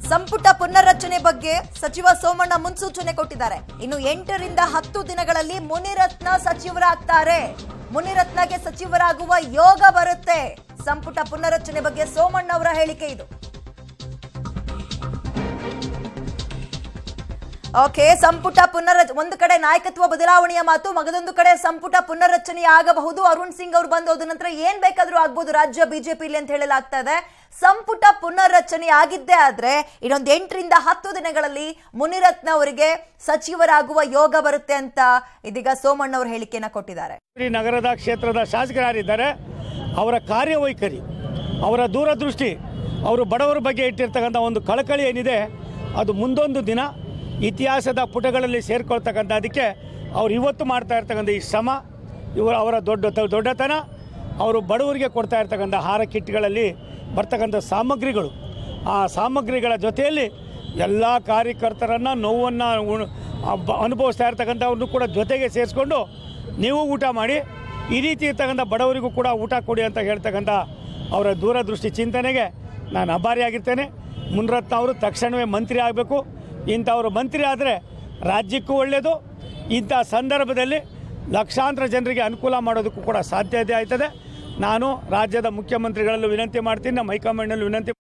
ಸಂಪುಟ ಪುನರ್ರಚನೆ ಬಗ್ಗೆ ಸಚಿವ ಸೋಮಣ್ಣ ಮುನ್ಸೂಚನೆ ಕೊಟ್ಟಿದ್ದಾರೆ ಇನ್ನು ಎಂಟರಿಂದ ಹತ್ತು ದಿನಗಳಲ್ಲಿ ಮುನಿರತ್ನ ಸಚಿವರಾಗ್ತಾರೆ ಮುನಿರತ್ನಗೆ ಸಚಿವರಾಗುವ ಯೋಗ ಬರುತ್ತೆ ಸಂಪುಟ ಪುನರ್ರಚನೆ ಬಗ್ಗೆ ಸೋಮಣ್ಣ ಅವರ ಹೇಳಿಕೆ ಇದು ಓಕೆ ಸಂಪುಟ ಪುನರ್ರಚ ಒಂದು ಕಡೆ ನಾಯಕತ್ವ ಬದಲಾವಣೆಯ ಮಾತು ಮಗದೊಂದು ಕಡೆ ಸಂಪುಟ ಪುನರ್ರಚನೆ ಆಗಬಹುದು ಅರುಣ್ ಸಿಂಗ್ ಅವರು ಬಂದು ಹೋದ ನಂತರ ಏನ್ ಬೇಕಾದ್ರೂ ಆಗ್ಬೋದು ರಾಜ್ಯ ಬಿಜೆಪಿಲಿ ಅಂತ ಹೇಳಲಾಗ್ತಾ ಇದೆ ಸಂಪುಟ ಪುನರ್ರಚನೆ ಆಗಿದ್ದೇ ಆದ್ರೆ ಇನ್ನೊಂದು ಎಂಟರಿಂದ ಹತ್ತು ದಿನಗಳಲ್ಲಿ ಮುನಿರತ್ನ ಅವರಿಗೆ ಸಚಿವರಾಗುವ ಯೋಗ ಬರುತ್ತೆ ಅಂತ ಇದೀಗ ಸೋಮಣ್ಣ ಅವರು ಹೇಳಿಕೆಯನ್ನ ಕೊಟ್ಟಿದ್ದಾರೆ ಈ ನಗರದ ಕ್ಷೇತ್ರದ ಶಾಸಕರಾರಿದ್ದಾರೆ ಅವರ ಕಾರ್ಯವೈಖರಿ ಅವರ ದೂರದೃಷ್ಟಿ ಅವರು ಬಡವರ ಬಗ್ಗೆ ಇಟ್ಟಿರ್ತಕ್ಕಂಥ ಒಂದು ಕಳಕಳಿ ಏನಿದೆ ಅದು ಮುಂದೊಂದು ದಿನ ಇತಿಹಾಸದ ಪುಟಗಳಲ್ಲಿ ಸೇರ್ಕೊಳ್ತಕ್ಕಂಥದ್ದಕ್ಕೆ ಅವ್ರು ಇವತ್ತು ಮಾಡ್ತಾ ಇರ್ತಕ್ಕಂಥ ಈ ಶ್ರಮ ಇವರು ಅವರ ದೊಡ್ಡ ದೊಡ್ಡತನ ಅವರು ಬಡವರಿಗೆ ಕೊಡ್ತಾ ಇರ್ತಕ್ಕಂಥ ಆಹಾರ ಕಿಟ್ಗಳಲ್ಲಿ ಬರ್ತಕ್ಕಂಥ ಸಾಮಗ್ರಿಗಳು ಆ ಸಾಮಗ್ರಿಗಳ ಜೊತೆಯಲ್ಲಿ ಎಲ್ಲ ಕಾರ್ಯಕರ್ತರನ್ನು ನೋವನ್ನು ಉಣ್- ಅಬ್ಬ- ಅನುಭವಿಸ್ತಾ ಇರ್ತಕ್ಕಂಥವ್ರನ್ನು ಕೂಡ ಜೊತೆಗೆ ಸೇರಿಸ್ಕೊಂಡು ನೀವು ಊಟ ಮಾಡಿ ಈ ರೀತಿ ಇರ್ತಕ್ಕಂಥ ಬಡವರಿಗೂ ಕೂಡ ಊಟ ಕೊಡಿ ಅಂತ ಹೇಳ್ತಕ್ಕಂಥ ಅವರ ದೂರದೃಷ್ಟಿ ಚಿಂತನೆಗೆ ನಾನು ಅಭಾರಿಯಾಗಿರ್ತೇನೆ ಮುನ್ರತ್ನ ಅವರು ತಕ್ಷಣವೇ ಮಂತ್ರಿ ಆಗಬೇಕು ಇಂಥವರು ಮಂತ್ರಿ ಆದರೆ ರಾಜ್ಯಕ್ಕೂ ಒಳ್ಳೆಯದು ಇಂಥ ಸಂದರ್ಭದಲ್ಲಿ ಲಕ್ಷಾಂತರ ಜನರಿಗೆ ಅನುಕೂಲ ಮಾಡೋದಕ್ಕೂ ಕೂಡ ಸಾಧ್ಯತೆ ಆಯ್ತದೆ ನಾನು ರಾಜ್ಯದ ಮುಖ್ಯಮಂತ್ರಿಗಳಲ್ಲೂ ವಿನಂತಿ ಮಾಡ್ತೀನಿ ನಮ್ಮ ಹೈಕಮಾಂಡ್ನಲ್ಲೂ ವಿನಂತಿ